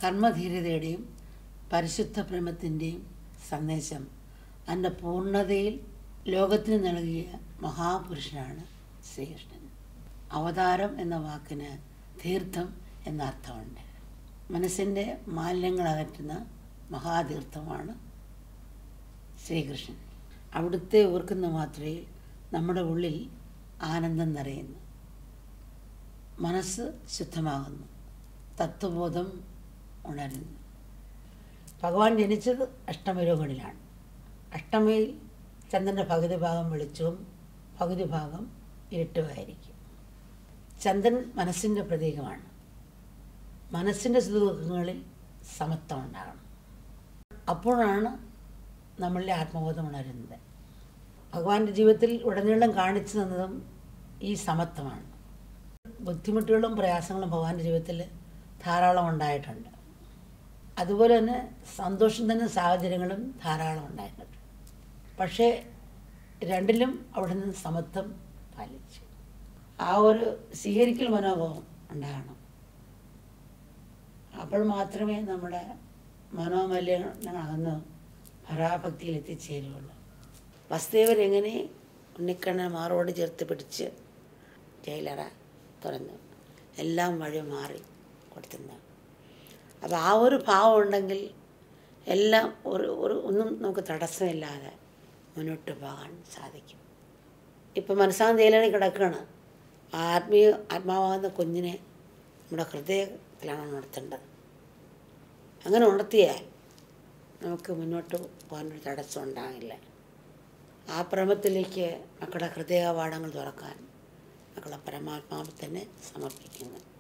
കർമ്മധീരതയുടെയും പരിശുദ്ധ പ്രേമത്തിൻ്റെയും സന്ദേശം അതിൻ്റെ പൂർണ്ണതയിൽ ലോകത്തിന് നൽകിയ മഹാപുരുഷനാണ് ശ്രീകൃഷ്ണൻ അവതാരം എന്ന വാക്കിന് തീർത്ഥം എന്ന അർത്ഥമുണ്ട് മനസ്സിൻ്റെ മാലിന്യങ്ങൾ അകറ്റുന്ന മഹാതീർത്ഥമാണ് ശ്രീകൃഷ്ണൻ അവിടുത്തെ ഓർക്കുന്ന മാത്രയിൽ നമ്മുടെ ഉള്ളിൽ ആനന്ദം നിറയുന്നു മനസ്സ് ശുദ്ധമാകുന്നു തത്വബോധം ഉണരുന്നു ഭഗവാൻ ജനിച്ചത് അഷ്ടമരോഗണിലാണ് അഷ്ടമിയിൽ ചന്ദ്രൻ്റെ പകുതി ഭാഗം വെളിച്ചവും പകുതി ഭാഗം ഇരുട്ടുമായിരിക്കും ചന്ദ്രൻ മനസ്സിൻ്റെ പ്രതീകമാണ് മനസ്സിൻ്റെ സുഖങ്ങളിൽ സമത്വം ഉണ്ടാകണം അപ്പോഴാണ് നമ്മളിലെ ആത്മബോധം ഉണരുന്നത് ഭഗവാന്റെ ജീവിതത്തിൽ ഉടനീളം കാണിച്ചു തന്നതും ഈ സമത്വമാണ് ബുദ്ധിമുട്ടുകളും പ്രയാസങ്ങളും ഭഗവാന്റെ ജീവിതത്തിൽ ധാരാളം ഉണ്ടായിട്ടുണ്ട് അതുപോലെ തന്നെ സന്തോഷം തന്നെ സാഹചര്യങ്ങളും ധാരാളം ഉണ്ടായിട്ടുണ്ട് പക്ഷേ രണ്ടിലും അവിടെ നിന്ന് സമത്വം പാലിച്ചു ആ ഒരു സ്വീകരിക്കൽ മനോഭാവം ഉണ്ടാകണം അപ്പോൾ മാത്രമേ നമ്മുടെ മനോമല്യങ്ങൾ അകന്ന് പരാഭക്തിയിൽ എത്തിച്ചേരുകയുള്ളൂ വസുദേവൻ എങ്ങനെ ഉണ്ണിക്കണ്ണൻ മാറോട് ചേർത്ത് പിടിച്ച് ജയിലറ തുറന്നു എല്ലാം വഴി മാറി കൊടുത്തുന്ന അപ്പോൾ ആ ഒരു ഭാവം ഉണ്ടെങ്കിൽ എല്ലാം ഒരു ഒരു ഒന്നും നമുക്ക് തടസ്സമില്ലാതെ മുന്നോട്ട് പോകാൻ സാധിക്കും ഇപ്പം മനസ്സാം ജയിലറി കിടക്കുകയാണ് ആ ആത്മീയ ആത്മാവാകുന്ന കുഞ്ഞിനെ നമ്മുടെ ഹൃദയത്തിലാണ് ഉണർത്തേണ്ടത് അങ്ങനെ ഉണർത്തിയാൽ നമുക്ക് മുന്നോട്ട് പോകാനൊരു തടസ്സം ഉണ്ടാകില്ല ആ പ്രമത്തിലേക്ക് മക്കളുടെ ഹൃദയവാടങ്ങൾ തുറക്കാൻ മക്കളെ പരമാത്മാവിൽ തന്നെ സമർപ്പിക്കുന്നു